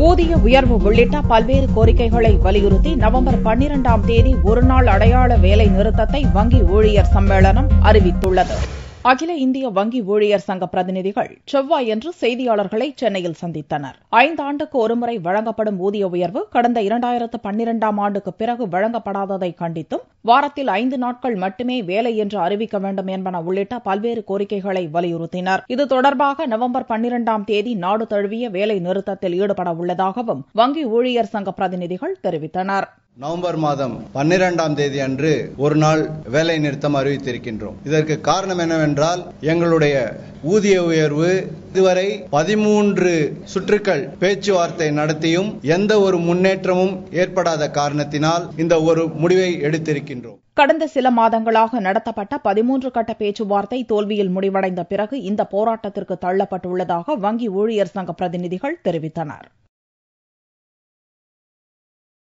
ஊதிய உயர்வு உள்ளிட்ட பல்வேறு கோரிக்கைகளை வலியுறுத்தி நவம்பர் பன்னிரண்டாம் தேதி ஒருநாள் அடையாள வேலை நிறுத்தத்தை வங்கி ஊழியர் சம்மேளனம் அறிவித்துள்ளது அகில இந்திய வங்கி ஊழியர் சங்க பிரதிநிதிகள் செவ்வாயன்று செய்தியாளர்களை சென்னையில் சந்தித்தனர் ஐந்தாண்டுக்கு ஒருமுறை வழங்கப்படும் ஊதிய உயர்வு கடந்த இரண்டாயிரத்து பன்னிரண்டாம் ஆண்டுக்கு பிறகு வழங்கப்படாததை கண்டித்தும் வாரத்தில் ஐந்து நாட்கள் மட்டுமே வேலை என்று அறிவிக்க வேண்டும் என்பன உள்ளிட்ட பல்வேறு கோரிக்கைகளை வலியுறுத்தினர் இது தொடர்பாக நவம்பர் பன்னிரண்டாம் தேதி நாடு தழுவிய வேலை நிறுத்தத்தில் ஈடுபட உள்ளதாகவும் வங்கி ஊழியர் சங்க பிரதிநிதிகள் தெரிவித்தனர் நவம்பர் மாதம் பன்னிரெண்டாம் தேதி அன்று ஒரு நாள் வேலை நிறுத்தம் அறிவித்திருக்கின்றோம் இதற்கு காரணம் என்னவென்றால் எங்களுடைய ஊதிய உயர்வு இதுவரை பதிமூன்று சுற்றுக்கள் பேச்சுவார்த்தை நடத்தியும் எந்த ஒரு முன்னேற்றமும் ஏற்படாத காரணத்தினால் இந்த ஒரு முடிவை எடுத்திருக்கின்றோம் கடந்த சில மாதங்களாக நடத்தப்பட்ட பதிமூன்று கட்ட பேச்சுவார்த்தை தோல்வியில் முடிவடைந்த பிறகு இந்த போராட்டத்திற்கு தள்ளப்பட்டுள்ளதாக வங்கி ஊழியர் சங்க பிரதிநிதிகள் தெரிவித்தனர்